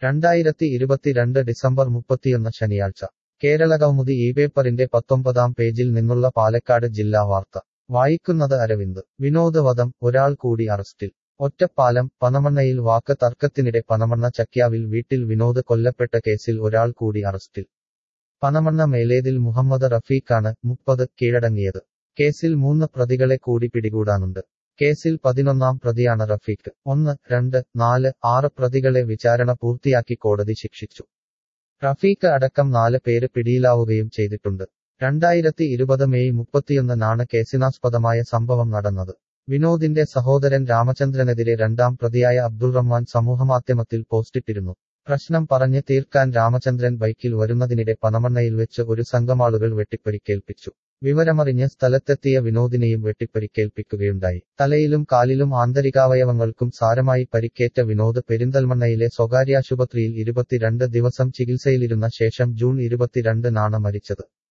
രണ്ടായിരത്തി ഇരുപത്തിരണ്ട് ഡിസംബർ മുപ്പത്തിയൊന്ന് ശനിയാഴ്ച കേരളകൗമുദി ഈ പേപ്പറിന്റെ പത്തൊമ്പതാം പേജിൽ നിന്നുള്ള പാലക്കാട് ജില്ലാ വാർത്ത വായിക്കുന്നത് അരവിന്ദ് വിനോദവധം ഒരാൾ കൂടി അറസ്റ്റിൽ ഒറ്റപ്പാലം പനമണ്ണയിൽ വാക്ക് തർക്കത്തിനിടെ പനമണ്ണ ചക്യാവിൽ വീട്ടിൽ വിനോദ് കൊല്ലപ്പെട്ട കേസിൽ ഒരാൾ കൂടി അറസ്റ്റിൽ പനമണ്ണ മേലേതിൽ മുഹമ്മദ് റഫീഖാണ് മുപ്പത് കീഴടങ്ങിയത് കേസിൽ മൂന്ന് പ്രതികളെ കൂടി പിടികൂടാനുണ്ട് കേസിൽ പതിനൊന്നാം പ്രതിയാണ് റഫീഖ് ഒന്ന് രണ്ട് നാല് ആറ് പ്രതികളെ വിചാരണ പൂർത്തിയാക്കി കോടതി ശിക്ഷിച്ചു റഫീഖ് അടക്കം നാല് പേര് പിടിയിലാവുകയും ചെയ്തിട്ടുണ്ട് രണ്ടായിരത്തി ഇരുപത് മെയ് മുപ്പത്തിയൊന്നിനാണ് കേസിനാസ്പദമായ സംഭവം നടന്നത് വിനോദിന്റെ സഹോദരൻ രാമചന്ദ്രനെതിരെ രണ്ടാം പ്രതിയായ അബ്ദുൾ റഹ്മാൻ സമൂഹമാധ്യമത്തിൽ പോസ്റ്റിട്ടിരുന്നു പ്രശ്നം പറഞ്ഞ് തീർക്കാൻ രാമചന്ദ്രൻ ബൈക്കിൽ വരുന്നതിനിടെ പനമണ്ണയിൽ വെച്ച് ഒരു സംഘമാളുകൾ വെട്ടിപ്പരിക്കേൽപ്പിച്ചു വിവരമറിഞ്ഞ് സ്ഥലത്തെത്തിയ വിനോദിനെയും വെട്ടിപ്പരിക്കേൽപ്പിക്കുകയുണ്ടായി തലയിലും കാലിലും ആന്തരികാവയവങ്ങൾക്കും സാരമായി പരിക്കേറ്റ വിനോദ് പെരിന്തൽമണ്ണയിലെ സ്വകാര്യാശുപത്രിയിൽ ഇരുപത്തിരണ്ട് ദിവസം ചികിത്സയിലിരുന്ന ശേഷം ജൂൺ ഇരുപത്തിരണ്ടിനാണ് മരിച്ചത്